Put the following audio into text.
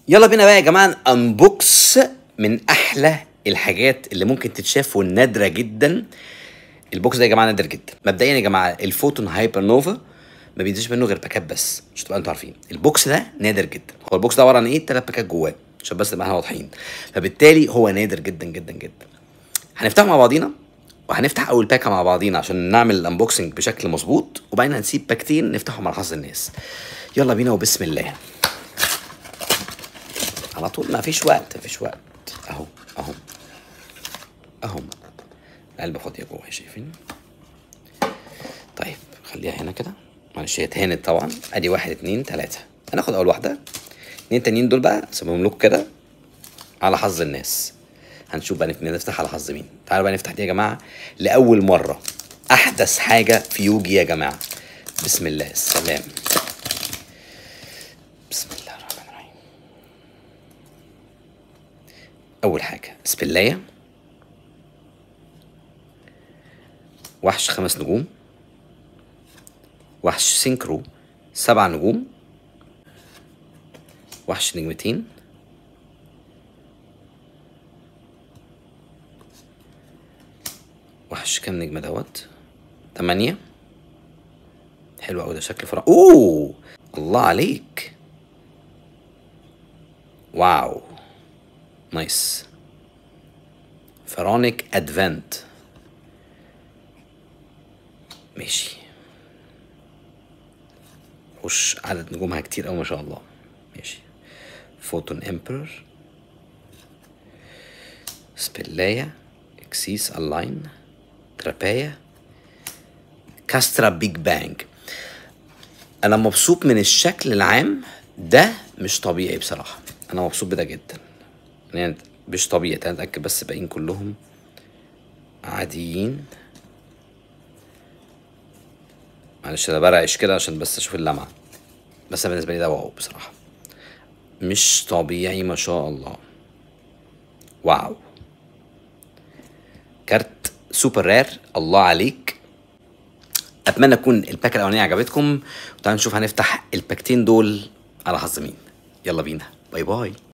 يلا بينا بقى يا جماعه انبوكس من احلى الحاجات اللي ممكن تتشاف والنادره جدا البوكس ده يا جماعه نادر جدا مبدئيا يا جماعه الفوتون هايبر نوفا ما بينزلش منه غير باكات بس عشان تبقى انتوا عارفين البوكس ده نادر جدا هو البوكس ده عباره عن ايه ثلاث باكات جواه عشان بس نبقى احنا واضحين فبالتالي هو نادر جدا جدا جدا هنفتحه مع بعضينا وهنفتح اول باكه مع بعضينا عشان نعمل الانبوكسنج بشكل مظبوط وبعدين هنسيب باكتين نفتحهم على حظ الناس يلا بينا وبسم الله على طول ما فيش وقت ما فيش وقت اهو اهو اهو العلبه فاضيه جوه شايفين طيب خليها هنا كده معلش هي اتهانت طبعا ادي واحد اتنين تلاته هناخد اول واحده اتنين تانيين دول بقى سيبهم لكم كده على حظ الناس هنشوف بقى نفتح على حظ مين تعالوا بقى نفتح دي يا جماعه لاول مره احدث حاجه في يوجي يا جماعه بسم الله السلام بسم الله الرحمن الرحيم اول حاجه سبلايه وحش خمس نجوم وحش سينكرو سبع نجوم وحش نجمتين وحش كام نجمة دوت تمانية حلو أوي ده شكل فرع أوه الله عليك واو نايس فرونيك ادفنت ماشي وش عدد نجومها كتير أوي ما شاء الله ماشي فوتون امبرور سبلايا اكسيس الاين ترابايا كاسترا بيج بانج انا مبسوط من الشكل العام ده مش طبيعي بصراحه انا مبسوط بده جدا يعني مش طبيعي تعالى نتاكد بس باقيين كلهم عاديين معلش انا برعش كده عشان بس اشوف اللمعه بس أنا بالنسبه لي ده واو بصراحه مش طبيعي ما شاء الله واو كارت سوبر رير الله عليك اتمنى تكون الباك الاولانيه عجبتكم وتعالوا نشوف هنفتح الباكتين دول على حظ مين يلا بينا باي باي